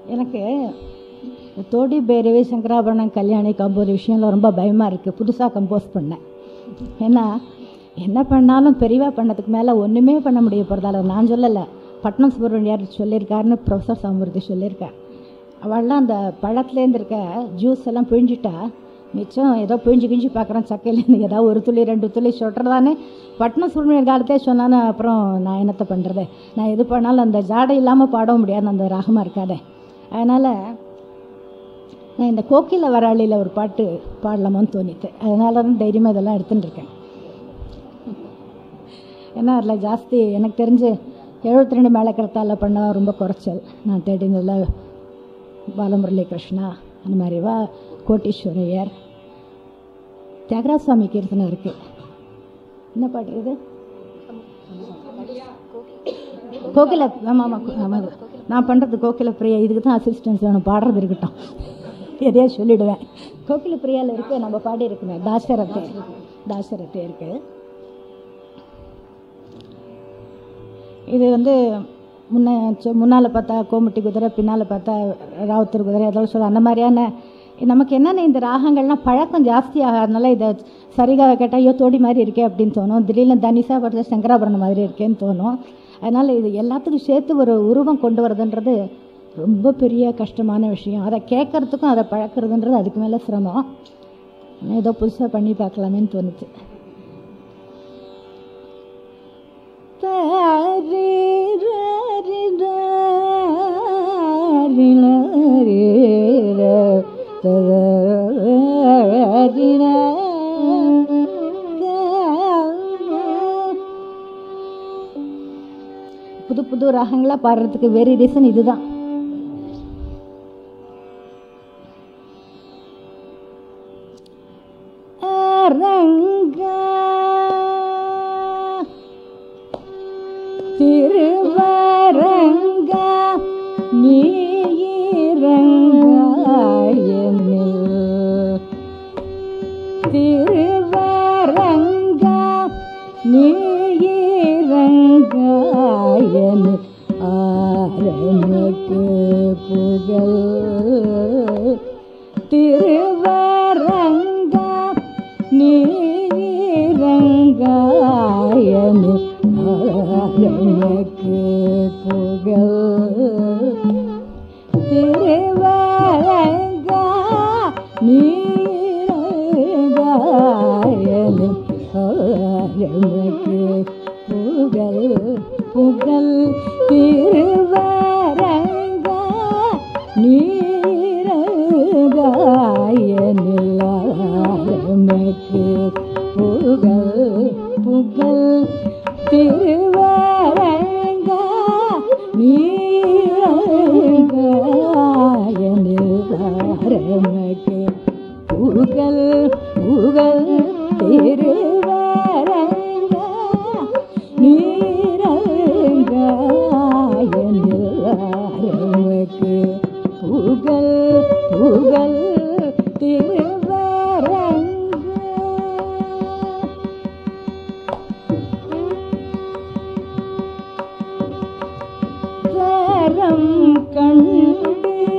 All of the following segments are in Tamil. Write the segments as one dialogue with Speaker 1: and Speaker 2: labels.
Speaker 1: எனக்கு தோடி பேரவி சங்கராபரணம் கல்யாணி கம்போர் விஷயம்லாம் ரொம்ப பயமாக இருக்குது புதுசாக கம்போஸ் பண்ணேன் ஏன்னா என்ன பண்ணாலும் பெரியவா பண்ணதுக்கு மேலே ஒன்றுமே பண்ண முடிய போகிறதால நான் சொல்லலை பட்னம் சுப்பிரமணியார் சொல்லியிருக்காருன்னு ப்ரொஃபஸர் சாமூர்த்தி சொல்லியிருக்கார் அவள்லாம் அந்த பழத்துலேருந்து இருக்க ஜூஸ் எல்லாம் பிழிஞ்சிட்டா மிச்சம் ஏதோ பிழிஞ்சு கிழிஞ்சு பார்க்குறேன் சக்கையிலேருந்து ஏதாவது ஒரு துளி ரெண்டு துளி சொட்டுறதானே பட்னம் சுப்பிரமணியர் காலத்தே சொன்னான்னு அப்புறம் நான் என்னத்தை பண்ணுறது நான் எது பண்ணாலும் அந்த ஜாடை இல்லாமல் பாடவும் முடியாது அந்த ராகமாக இருக்காதே அதனால் நான் இந்த கோக்கில வராளியில் ஒரு பாட்டு பாடலாமான்னு தோணித்து அதனால தான் தைரியமாக இதெல்லாம் எடுத்துட்டு இருக்கேன் ஏன்னா அதில் ஜாஸ்தி எனக்கு தெரிஞ்சு எழுபத்தி ரெண்டு மேலக்கரத்தால் பண்ண ரொம்ப குறைச்சல் நான் தேடினதில் பாலமுரளி கிருஷ்ணா அந்த மாதிரி வா கோட்டீஸ்வரையர் தியாகராஜ சுவாமி கீர்த்தனை இருக்குது என்ன பாட்டு இது கோகில ஆமாம் ஆமாம் ஆமாம் நான் பண்ணுறது கோகில பிரியா இதுக்கு தான் அசிஸ்டன்ஸ் வேணும் பாடுறது இருக்கட்டும் எதையா சொல்லிடுவேன் கோகில பிரியாவில் இருக்கு நம்ம பாடி இருக்குமே தாசரத்தை தாசரத்தை இருக்கு இது வந்து முன்ன முன்னால் பார்த்தா கோமுட்டி குதிரை பின்னால் பார்த்தா ராவுத்தர் குதிரை ஏதாவது சொல்ல அந்த மாதிரியான நமக்கு என்னென்ன இந்த ராகங்கள்லாம் பழக்கம் ஜாஸ்தி ஆகாதனால இதை சரிகாவை கேட்டால் ஐயோ தோடி மாதிரி இருக்கே அப்படின்னு தோணும் திடீர்னு தனிஷா படித்த சங்கராபரணம் மாதிரி இருக்கேன்னு தோணும் அதனால் இது எல்லாத்துக்கும் சேர்த்து ஒரு உருவம் கொண்டு வரதுன்றது ரொம்ப பெரிய கஷ்டமான விஷயம் அதை கேட்கறதுக்கும் அதை பழக்கிறதுன்றது அதுக்கு மேலே சிரமம் ஆனால் ஏதோ புதுசாக பண்ணி பார்க்கலாமேன்னு தோணுச்சு புது புது ராகங்களாக பாடுறதுக்கு வெரி ரீசன் இதுதான் அரங்கா திருவரங்கா நீரங்காயனில் திருவரங்கா நீரங்காயனில் ஆரனுக்கு புகழ் திருவரங்கா நீரங்காயனில் ஆரனுக்கு புகழ் திருவரங்கா நீரங்காயனில் ஆரனுக்கு புகழ் புகழ் திருவரங்கா நீரங்காயனில் புகழ் புகழ் திருவரங்கா நீரங்காயனில் புகழ் புகழ் திருவரங்கா நீரங்காயனில் புகழ் புகழ் திருவரங்கா தரம் கண்டு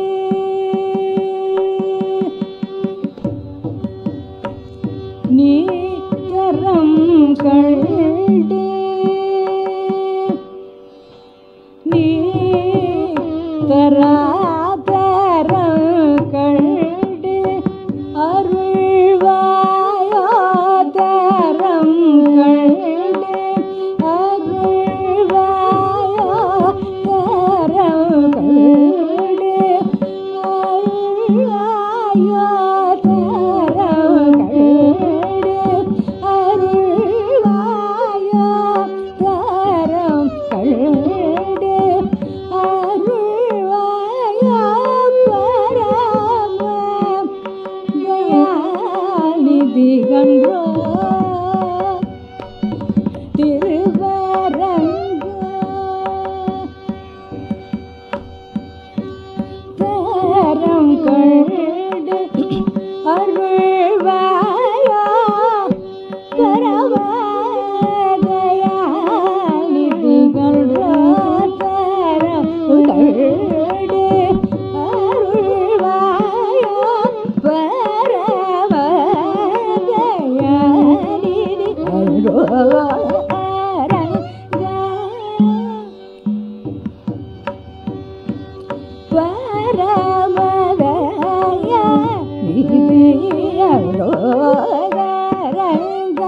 Speaker 1: நீ தரம் கண்டு நீ தராதரம் கண்டு அருள்வாயோ தரம் கண்டு அருள்வாயோ தரம் கண்டு அருள்வாயோ தரம் கண்டு அருள்வாயோ தரம் கண்டு அருள்வாயோ பரமதய நிதியரோகரங்க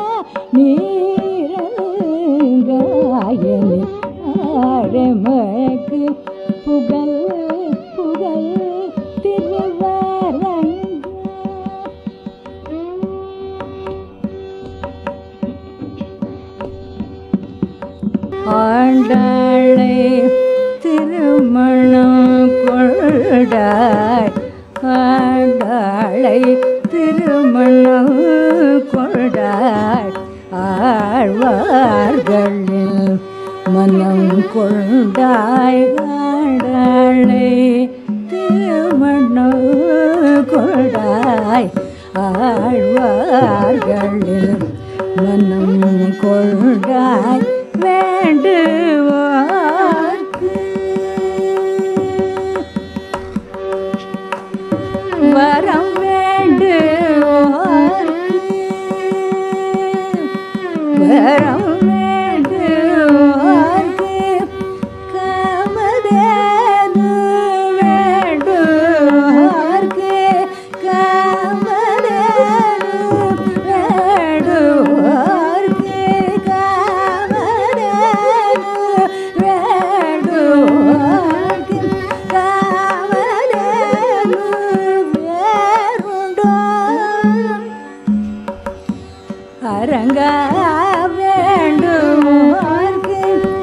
Speaker 1: நீரங்காயனி ஆரமக்கு புகழ் புகழ் திருவரங்க ஆண்டாளை திருமணம் கொண்டாய் ஆண்டாளை திருமணம் கொண்டாய் ஆழ்வார்களில் மனம் கொண்டாய் ஆண்டாளை திருமணம் கொண்டாய் ஆழ்வார்களில் மனம் கொண்டாய் வேண்டுவார்க்கு வரம் வேண்டுவார்க்கு வரம் வேண்டுவார்க்கு காமதேனு வேண்டுவார்க்கு காமதேனு வேண்டுவார்க்கு காமதேனு வேண்டுவார்க்கு காமதேனு வேறுண்டோ அரங்கா வேண்டுமார்க்கு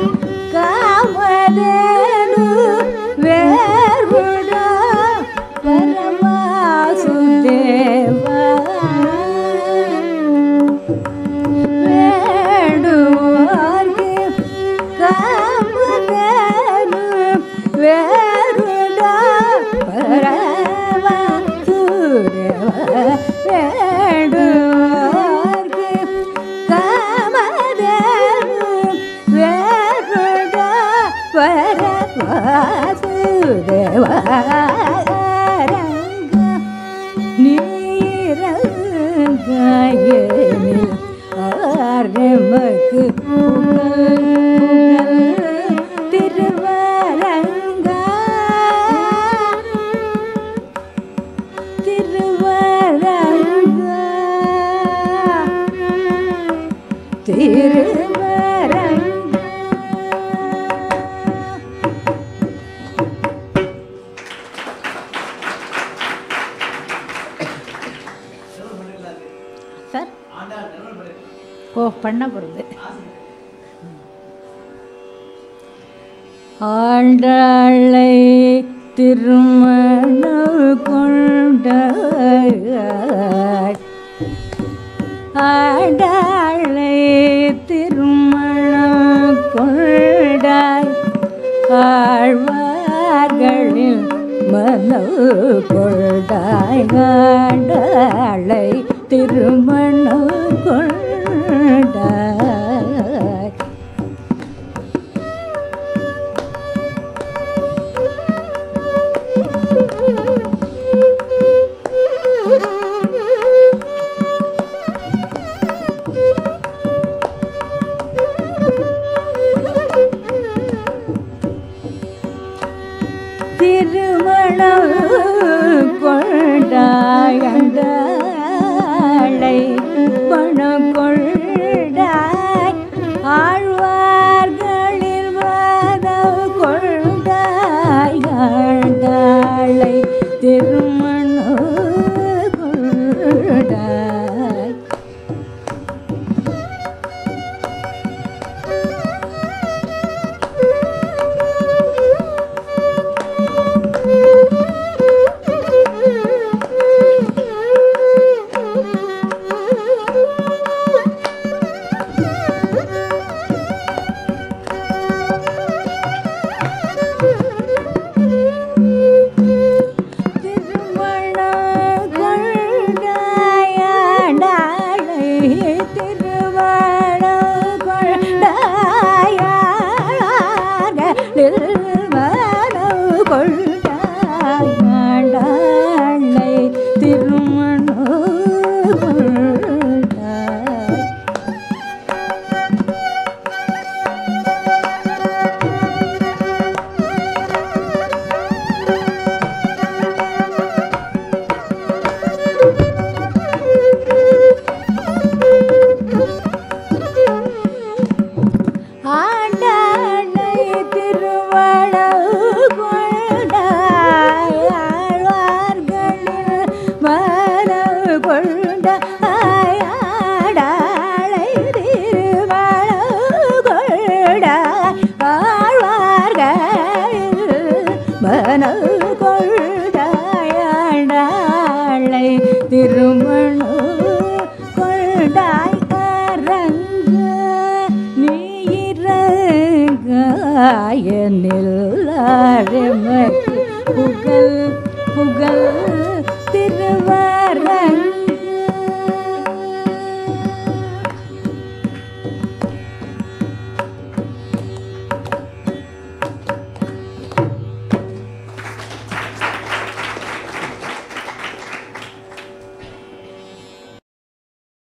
Speaker 1: காமதேனு வேறுடா பரமாசுதேவா வேண்டுமார்க்கு காமதேனு வேறுடா பரமாசுதேவா வேண்டுமார்க்கு காமதேனு வேறுடா பரமாசுதேவா நீரங்காயனில் ஆரமக்கு புகழ் புகழ் திருவரங்கா திருவரங்கா திருவரங்கா சார் ஓ பண்ண போகிறது ஆண்டாளை திருமண கொண்ட ஆண்டாளை திருமண கொண்டாய் ஆழ்வார்களில் மனவு கொண்டாய் ஆண்டாளை திருமண கொண்டாய் திருமணம் கொண்டாய் அண்டாளை பணம் கொண்டாய் ஆழ்வார்களில் மதம் கொண்டாய் ஆண்டாளை திருமணம் கொண்டாய் கொண்டாயாடாளை திருமணு கொண்டாய் அரங்க நீ இறங்காய நில்லாரெமக்கு புகழ் புகழ்